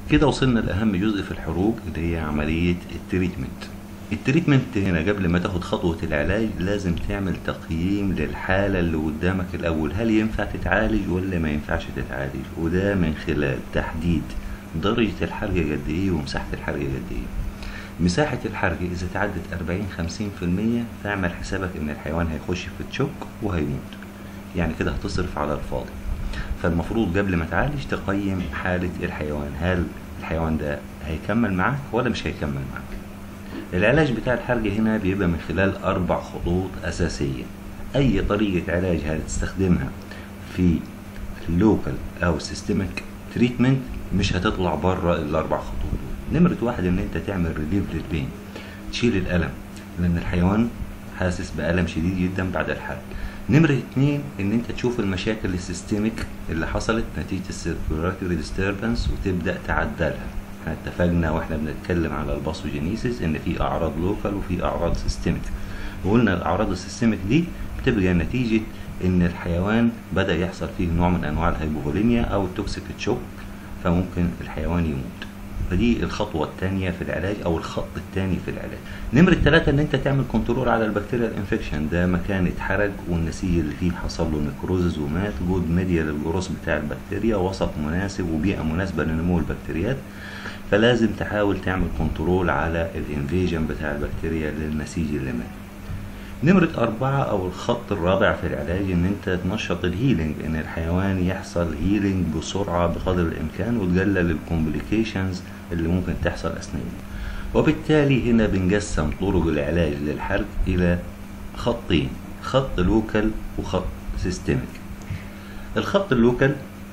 كده وصلنا لأهم جزء في الحروق اللي هي عملية التريتمنت التريتمنت هنا قبل ما تاخد خطوة العلاج لازم تعمل تقييم للحالة اللي قدامك الأول هل ينفع تتعالج ولا ما ينفعش تتعالج وده من خلال تحديد درجة الحرق قد إيه ومساحة الحرق قد إيه مساحة الحرق إذا تعدت 40 50% فاعمل حسابك إن الحيوان هيخش في تشوك وهيموت يعني كده هتصرف على الفاضي فالمفروض قبل ما تعالج تقيم حالة الحيوان هل الحيوان ده هيكمل معاك ولا مش هيكمل معاك العلاج بتاع الحرق هنا بيبقى من خلال أربع خطوط أساسية أي طريقة علاج هتستخدمها في اللوكال أو سيستمك تريتمنت مش هتطلع بره الأربع خطوط دول نمرة واحد إن أنت تعمل ريليف للبين تشيل الألم لأن الحيوان حاسس بألم شديد جدا بعد الحرق نمرة اتنين ان انت تشوف المشاكل السيستميك اللي حصلت نتيجة السيركولاريتي ديستربنس وتبدأ تعدلها احنا اتفقنا واحنا بنتكلم على الباثوجينيسيس ان في اعراض لوكال وفي اعراض سيستميك وقلنا الاعراض السيستميك دي بتبقى نتيجة ان الحيوان بدأ يحصل فيه نوع من انواع الهيبوفوليميا او التوكسيك تشوك فممكن الحيوان يموت فدي الخطوة الثانية في العلاج أو الخط الثاني في العلاج. نمرة ثلاثة إن أنت تعمل كنترول على البكتيريا الانفكشن ده مكان اتحرق والنسيج اللي فيه حصل له نكروزز ومات جود ميديا للجروس بتاع البكتيريا وسط مناسب وبيئة مناسبة لنمو البكتيريات فلازم تحاول تعمل كنترول على الانفيجن بتاع البكتيريا للنسيج اللي مات. نمرة أربعة أو الخط الرابع في العلاج إن أنت تنشط الهيلينج إن الحيوان يحصل هيلينج بسرعة بقدر الإمكان وتقلل الكومبليكيشنز اللي ممكن تحصل أثناء وبالتالي هنا بنقسم طرق العلاج للحرق إلى خطين خط لوكال وخط سيستميك الخط اللوكال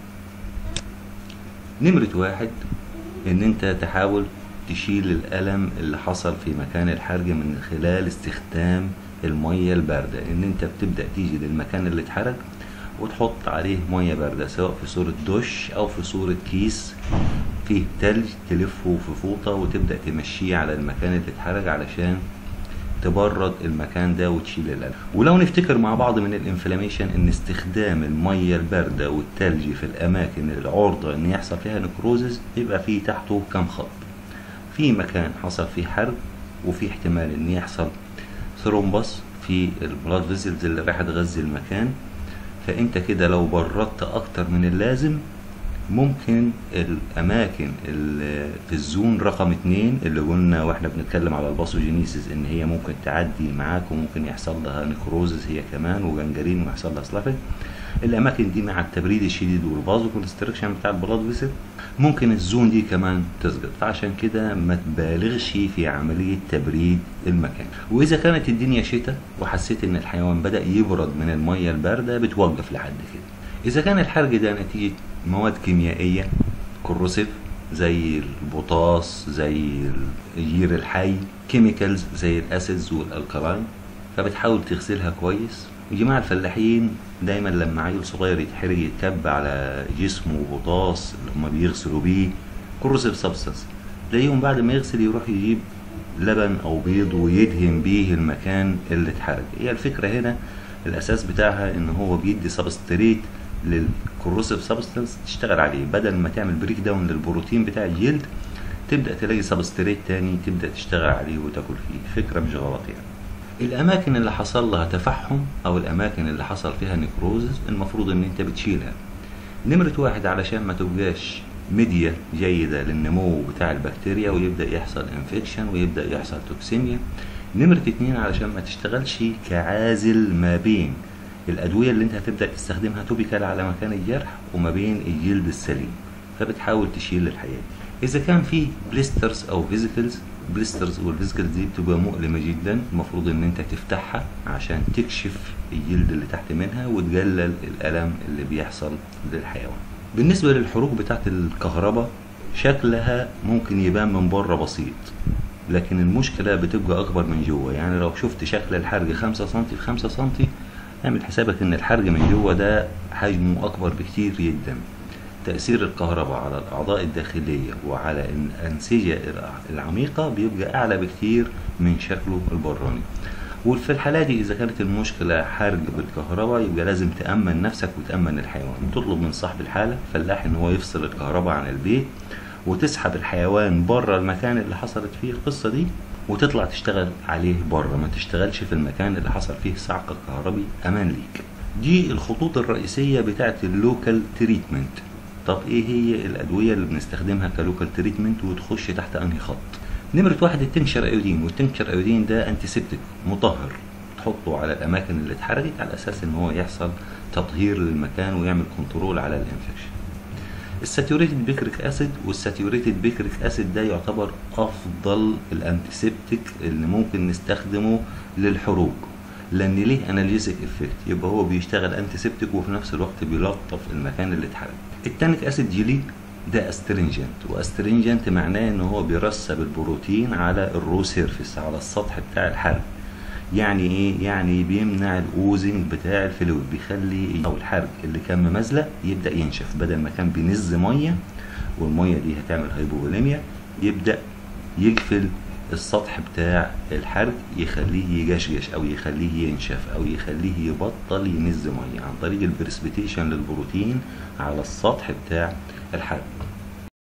نمرة واحد إن أنت تحاول تشيل الألم اللي حصل في مكان الحرق من خلال استخدام المية الباردة إن أنت بتبدأ تيجي للمكان اللي اتحرق وتحط عليه مية باردة سواء في صورة دش أو في صورة كيس فيه تلج تلفه في فوطة وتبدأ تمشيه على المكان اللي اتحرق علشان تبرد المكان ده وتشيل الألم ولو نفتكر مع بعض من الانفلاميشن ان استخدام المية الباردة والتلج في الأماكن العرضة ان يحصل فيها نكروزز يبقى فيه تحته كام خط في مكان حصل فيه حرق وفي احتمال ان يحصل ثرومبس في البلاد فيزلز اللي راح تغذي المكان فانت كده لو بردت اكتر من اللازم ممكن الاماكن اللي في الزون رقم اتنين اللي قلنا واحنا بنتكلم على الباثوجينيسيس ان هي ممكن تعدي معاك وممكن يحصل لها نكروزز هي كمان وجنجرين ويحصل لها سلافك الاماكن دي مع التبريد الشديد والفازو كونستركشن بتاع البلاد فيسل ممكن الزون دي كمان تسقط فعشان كده ما تبالغش في عمليه تبريد المكان واذا كانت الدنيا شتاء وحسيت ان الحيوان بدا يبرد من الميه البارده بتوقف لحد كده اذا كان الحرق ده نتيجه مواد كيميائيه كروسيف زي البوتاس زي الجير الحي كيميكالز زي الاسيدز والالكلاين فبتحاول تغسلها كويس وجماعة الفلاحين دايما لما عيل صغير يتحرق يتكب على جسمه بوتاس اللي هما بيغسلوا بيه كروسيف سبستانس تلاقيهم بعد ما يغسل يروح يجيب لبن او بيض ويدهن بيه المكان اللي اتحرق هي الفكرة هنا الاساس بتاعها ان هو بيدي سبستريت للكروسيف سبستانس تشتغل عليه بدل ما تعمل بريك داون للبروتين بتاع الجلد تبدا تلاقي سبستريت تاني تبدا تشتغل عليه وتاكل فيه فكره مش غلط يعني الاماكن اللي حصل لها تفحم او الاماكن اللي حصل فيها نكروزز المفروض ان انت بتشيلها نمرة واحد علشان ما تبقاش ميديا جيدة للنمو بتاع البكتيريا ويبدأ يحصل انفكشن ويبدأ يحصل توكسيميا نمرة اتنين علشان ما تشتغلش كعازل ما بين الأدوية اللي انت هتبدأ تستخدمها توبيكال على مكان الجرح وما بين الجلد السليم فبتحاول تشيل الحياة إذا كان في بليسترز أو فيزيكلز بليسترز والفيزيكلز دي بتبقى مؤلمة جدا المفروض ان انت تفتحها عشان تكشف الجلد اللي تحت منها وتقلل الألم اللي بيحصل للحيوان بالنسبة للحروق بتاعت الكهرباء شكلها ممكن يبان من بره بسيط لكن المشكلة بتبقى أكبر من جوه يعني لو شفت شكل الحرق خمسة سنتي في خمسة سنتي اعمل حسابك ان الحرق من جوه ده حجمه أكبر بكتير جدا تأثير الكهرباء على الأعضاء الداخلية وعلى الأنسجة العميقة بيبقى أعلى بكتير من شكله البراني وفي الحالة دي إذا كانت المشكلة حرق بالكهرباء يبقى لازم تأمن نفسك وتأمن الحيوان تطلب من صاحب الحالة فلاح إن هو يفصل الكهرباء عن البيت وتسحب الحيوان بره المكان اللي حصلت فيه القصة دي وتطلع تشتغل عليه بره ما تشتغلش في المكان اللي حصل فيه صعق كهربي امان ليك دي الخطوط الرئيسية بتاعت اللوكال تريتمنت طب ايه هي الادوية اللي بنستخدمها كلوكال تريتمنت وتخش تحت انهي خط نمرة واحد التنكشر ايودين والتنكشر ايودين ده انتيسبتيك مطهر تحطه على الاماكن اللي اتحرقت على اساس ان هو يحصل تطهير للمكان ويعمل كنترول على الانفكشن الساتيوريتد بيكريك اسيد والساتيوريتد بيكريك اسيد ده يعتبر افضل الانتيسبتيك اللي ممكن نستخدمه للحروق لان ليه انالجيزك افكت يبقى هو بيشتغل انتيسبتيك وفي نفس الوقت بيلطف المكان اللي اتحرق التانيك اسيد جيلي ده استرينجنت واسترينجنت معناه ان هو بيرسب البروتين على الرو سيرفيس على السطح بتاع الحرق يعني ايه يعني بيمنع الاوزنج بتاع الفلويد بيخلي او الحرق اللي كان ممزلق يبدا ينشف بدل ما كان بينز ميه والميه دي هتعمل هايبوفوليميا يبدا يقفل السطح بتاع الحرق يخليه يجشجش او يخليه ينشف او يخليه يبطل ينز ميه عن طريق البرسبيتيشن للبروتين على السطح بتاع الحرق